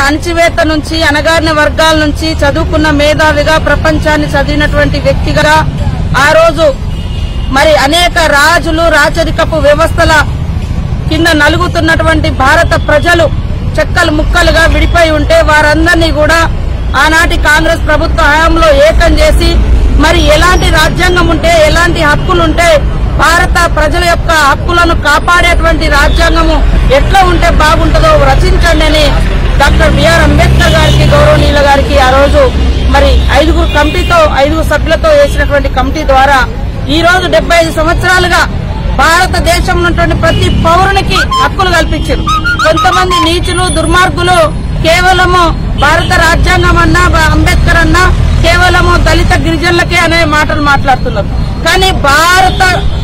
అణచివేత నుంచి అణగారిన వర్గాల నుంచి చదువుకున్న మేధావిగా ప్రపంచాన్ని చదివినటువంటి వ్యక్తిగా ఆ రోజు మరి అనేక రాజులు రాచరికపు వ్యవస్థల కింద నలుగుతున్నటువంటి భారత ప్రజలు చెక్కలు ముక్కలుగా విడిపోయి ఉంటే వారందరినీ కూడా ఆనాటి కాంగ్రెస్ ప్రభుత్వ హయాంలో ఏకం చేసి మరి ఎలాంటి రాజ్యాంగం ఉంటే ఎలాంటి హక్కులుంటే భారత ప్రజల యొక్క హక్కులను కాపాడేటువంటి రాజ్యాంగము ఎట్లా ఉంటే బాగుంటుందో రచించండి అని డాక్టర్ బిఆర్ అంబేద్కర్ గారికి గౌరవనీయుల గారికి ఆ రోజు మరి ఐదుగురు కమిటీతో ఐదుగురు సభ్యులతో వేసినటువంటి కమిటీ ద్వారా ఈ రోజు డెబ్బై ఐదు సంవత్సరాలుగా భారతదేశంలో ఉన్నటువంటి ప్రతి పౌరునికి హక్కులు కల్పించారు కొంతమంది నీచులు దుర్మార్గులు కేవలము భారత రాజ్యాంగం అన్నా బ- అంబేద్కర్ అన్నా కేవలము దళిత గిరిజనులకే అనే మాటలు మాట్లాడుతున్నారు కానీ భారత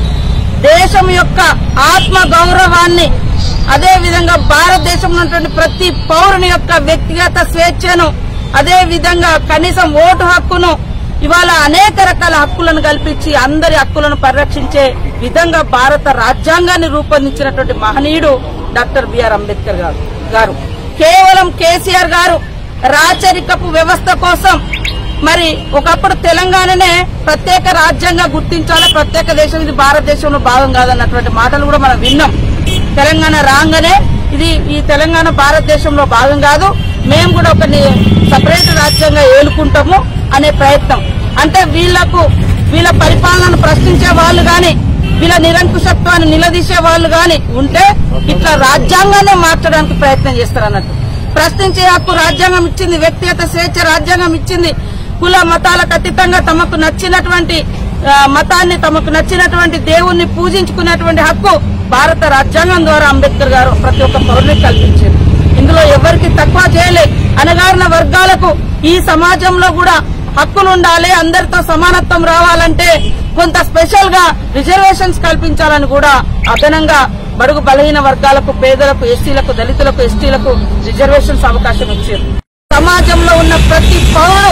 దేశం యొక్క ఆత్మ గౌరవాన్ని అదే విధంగా భారతదేశంలో ఉన్నటువంటి ప్రతి పౌరుని యొక్క వ్యక్తిగత స్వేచ్ఛను అదే విధంగా కనీసం ఓటు హక్కును ఇవాళ అనేక రకాల హక్కులను కల్పించి అందరి హక్కులను పరిరక్షించే విధంగా భారత రాజ్యాంగాన్ని రూపొందించినటువంటి మహనీయుడు డాక్టర్ బిఆర్ అంబేద్కర్ గారు గారు కేవలం కేసీఆర్ గారు రాచరికపు వ్యవస్థ కోసం మరి ఒకప్పుడు తెలంగాణనే ప్రత్యేక రాజ్యంగా గుర్తించాలి ప్రత్యేక దేశం ఇది భారతదేశంలో భాగం కాదన్నటువంటి మాటలు కూడా మనం విన్నాం తెలంగాణ రాగానే ఇది ఈ తెలంగాణ భారతదేశంలో భాగం కాదు మేము కూడా ఒక సపరేట్ రాజ్యంగా ఏలుకుంటాము అనే ప్రయత్నం అంటే వీళ్లకు వీళ్ళ పరిపాలనను ప్రశ్నించే వాళ్ళు గాని వీళ్ళ నిరంకుశత్వాన్ని నిలదీసే వాళ్ళు గాని ఉంటే ఇట్లా రాజ్యాంగాన్ని మార్చడానికి ప్రయత్నం చేస్తారు అన్నట్టు ప్రశ్నించే హక్కు రాజ్యాంగం ఇచ్చింది వ్యక్తిగత స్వేచ్ఛ రాజ్యాంగం ఇచ్చింది కుల మతాలకు అతీతంగా తమకు నచ్చినటువంటి ఆ, మతాన్ని తమకు నచ్చినటువంటి దేవుణ్ణి పూజించుకునేటువంటి హక్కు భారత రాజ్యాంగం ద్వారా అంబేద్కర్ గారు ప్రతి ఒక్క పౌరునికి కల్పించారు ఇందులో ఎవరికి తక్కువ చేయలే అనగారిన వర్గాలకు ఈ సమాజంలో కూడా హక్కులు ఉండాలి అందరితో సమానత్వం రావాలంటే కొంత స్పెషల్ గా రిజర్వేషన్స్ కల్పించాలని కూడా అదనంగా బడుగు బలహీన వర్గాలకు పేదలకు ఎస్సీలకు దళితులకు ఎస్టీలకు రిజర్వేషన్స్ అవకాశం ఇచ్చారు సమాజంలో ఉన్న ప్రతి పౌరుడు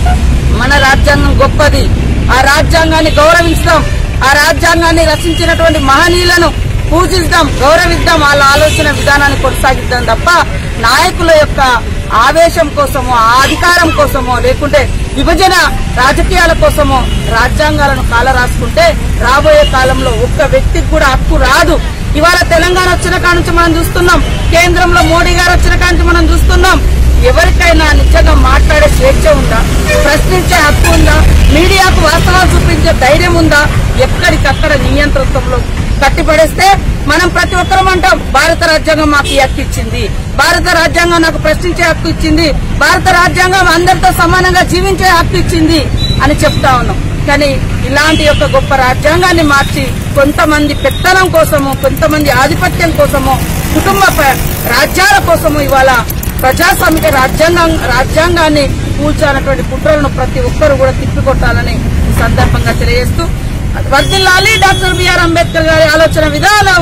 మన రాజ్యాంగం గొప్పది ఆ రాజ్యాంగాన్ని గౌరవిస్తాం ఆ రాజ్యాంగాన్ని రచించినటువంటి మహనీయులను పూజిద్దాం గౌరవిద్దాం వాళ్ళ ఆలోచన విధానాన్ని కొనసాగిద్దాం తప్ప నాయకుల యొక్క ఆవేశం కోసమో ఆ అధికారం కోసమో లేకుంటే విభజన రాజకీయాల కోసమో రాజ్యాంగాలను కాల రాసుకుంటే రాబోయే కాలంలో ఒక్క వ్యక్తికి కూడా హక్కు రాదు ఇవాళ తెలంగాణ వచ్చిన కాడ నుంచి మనం చూస్తున్నాం కేంద్రంలో మోడీ గారు వచ్చిన కాడ నుంచి మనం చూస్తున్నాం ఎవరికైనా నిజంగా మాట్లాడే స్వేచ్ఛ ఉందా ప్రశ్నించే హక్కు ఉందా మీడియాకు వాస్తవాలు చూపించే ధైర్యం ఉందా ఎక్కడికక్కడ నియంతృత్వంలో కట్టిపడేస్తే మనం ప్రతి ఒక్కరం అంటాం భారత రాజ్యాంగం మాకు ఈ హక్కు ఇచ్చింది భారత రాజ్యాంగం నాకు ప్రశ్నించే హక్కు ఇచ్చింది భారత రాజ్యాంగం అందరితో సమానంగా జీవించే హక్కు ఇచ్చింది అని చెప్తా ఉన్నాం కానీ ఇలాంటి యొక్క గొప్ప రాజ్యాంగాన్ని మార్చి కొంతమంది పెత్తనం కోసము కొంతమంది ఆధిపత్యం కోసము కుటుంబ ప- రాజ్యాల కోసము ఇవాళ ప్రజాస్వామిక రాజ్యాంగం రాజ్యాంగాన్ని కూల్చాలన్నటువంటి కుట్రలను ప్రతి ఒక్కరు కూడా తిప్పికొట్టాలని ఈ సందర్భంగా తెలియజేస్తూ వర్దిల్లాలి డాక్టర్ బిఆర్ అంబేద్కర్ గారి ఆలోచన విధానం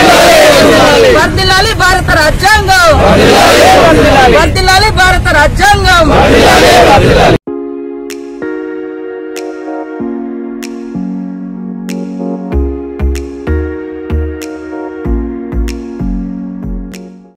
వర్దిల్లాలి భారత రాజ్యాంగం వర్దిల్లాలి భారత రాజ్యాంగం